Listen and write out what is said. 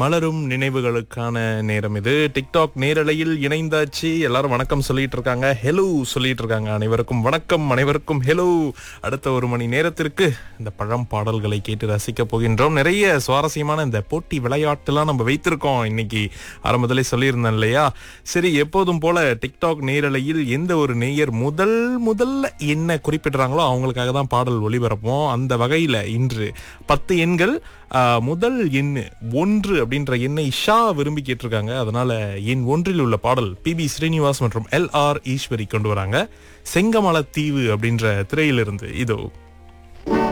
மலரும் நினைவுகளுக்கான நேரம் இது டிக்டாக் நேரலையில் இணைந்தாச்சு எல்லாரும் வணக்கம் சொல்லிட்டு இருக்காங்க ஹெலோ சொல்லிட்டு இருக்காங்க அனைவருக்கும் வணக்கம் அனைவருக்கும் ஹெலோ அடுத்த ஒரு மணி நேரத்திற்கு இந்த பழம் பாடல்களை கேட்டு ரசிக்க போகின்றோம் நிறைய சுவாரஸ்யமான இந்த போட்டி விளையாட்டுலாம் நம்ம வைத்திருக்கோம் இன்னைக்கு ஆரம்பத்திலே சொல்லியிருந்தேன் இல்லையா சரி எப்போதும் போல டிக்டாக் நேரலையில் எந்த ஒரு நேயர் முதல் முதல்ல என்ன குறிப்பிடுறாங்களோ அவங்களுக்காக தான் பாடல் ஒளிபரப்போம் அந்த வகையில இன்று பத்து எண்கள் ஆஹ், முதல் எண் ஒன்று அப்படின்ற எண்ணை ஷா விரும்பி கேட்டிருக்காங்க அதனால எண் ஒன்றில் உள்ள பாடல் பி பி ஸ்ரீனிவாஸ் மற்றும் எல் ஆர் ஈஸ்வரி கொண்டு வராங்க செங்கமல தீவு அப்படின்ற திரையிலிருந்து இதோ